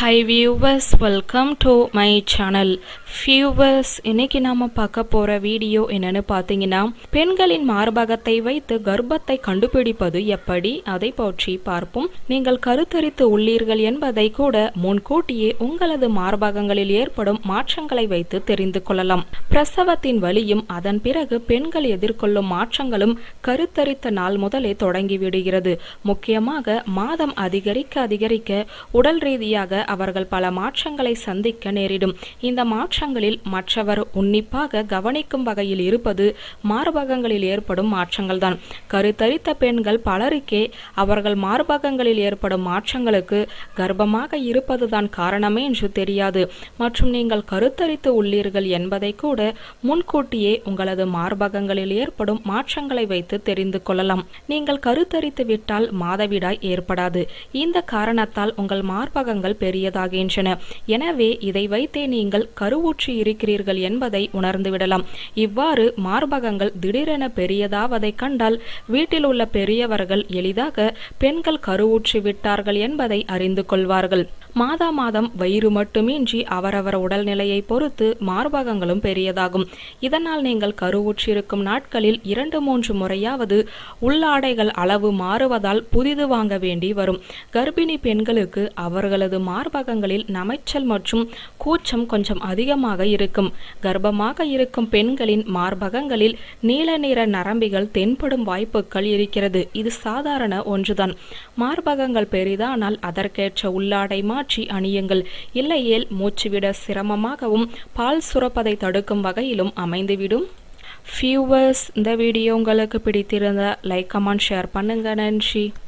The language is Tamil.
high viewers welcome to my channel viewers இன்னைக்கு நாம பார்க்க போற வீடியோ என்னன்னு பார்த்தீங்கன்னா பெண்களின் மார்பகத்தை வைத்து கர்ப்பத்தை கண்டுபிடிப்பது எப்படி அதை பற்றி பார்ப்போம் நீங்கள் கருத்தரித்து உள்ளீர்கள் என்பதை கூட முன்கூட்டியே உங்களது மார்பகங்களில் ஏற்படும் மாற்றங்களை வைத்து தெரிந்து கொள்ளலாம் பிரசவத்தின் வலியும் அதன் பிறகு பெண்கள் எதிர்கொள்ளும் மாற்றங்களும் கருத்தரித்த நாள் முதலே தொடங்கிவிடுகிறது முக்கியமாக மாதம் அதிகரிக்க அதிகரிக்க உடல் ரீதியாக அவர்கள் பல மாற்றங்களை சந்திக்க நேரிடும் இந்த மாற்றங்களில் மற்றவர் உன்னிப்பாக கவனிக்கும் வகையில் இருப்பது மார்பகங்களில் ஏற்படும் மாற்றங்கள் தான் கருத்தரித்த பெண்கள் பலருக்கே அவர்கள் மார்பகங்களில் ஏற்படும் மாற்றங்களுக்கு கர்ப்பமாக இருப்பதுதான் காரணமே என்று தெரியாது மற்றும் நீங்கள் கருத்தரித்து உள்ளீர்கள் என்பதை கூட முன்கூட்டியே உங்களது மார்பகங்களில் ஏற்படும் மாற்றங்களை வைத்து தெரிந்து கொள்ளலாம் நீங்கள் கருத்தரித்து விட்டால் மாதவிடாய் ஏற்படாது இந்த காரணத்தால் உங்கள் மார்பகங்கள் பெரியதாகின்றன எனவே இதை வைத்தே நீங்கள் கருவுற்றி இருக்கிறீர்கள் என்பதை உணர்ந்துவிடலாம் இவ்வாறு மார்பகங்கள் திடீரென பெரியதாவதை கண்டால் வீட்டில் உள்ள பெரியவர்கள் எளிதாக பெண்கள் கருவுற்றி விட்டார்கள் என்பதை அறிந்து கொள்வார்கள் மாதா மாதம் வயிறு மட்டுமின்றி அவரவர் உடல்நிலையை பொறுத்து மார்பகங்களும் பெரியதாகும் இதனால் நீங்கள் கருவுற்றிருக்கும் நாட்களில் இரண்டு மூன்று முறையாவது உள்ளாடைகள் அளவு மாறுவதால் புதிது வாங்க வேண்டி வரும் கர்ப்பிணி பெண்களுக்கு அவர்களது மார்பகங்களில் நமைச்சல் மற்றும் கூச்சம் கொஞ்சம் அதிகமாக இருக்கும் கர்ப்பமாக இருக்கும் பெண்களின் மார்பகங்களில் நீல நிற நரம்பிகள் தென்படும் வாய்ப்புகள் இருக்கிறது இது சாதாரண ஒன்றுதான் மார்பகங்கள் பெரிதானால் அதற்கேற்ற உள்ளாடை மாற்றி அணியுங்கள் இல்லையேல் மூச்சுவிட சிரமமாகவும் பால் சுரப்பதை தடுக்கும் வகையிலும் அமைந்துவிடும் ஃபியூவர்ஸ் இந்த வீடியோ உங்களுக்கு பிடித்திருந்த லைக் கமெண்ட் ஷேர் பண்ணுங்க நன்றி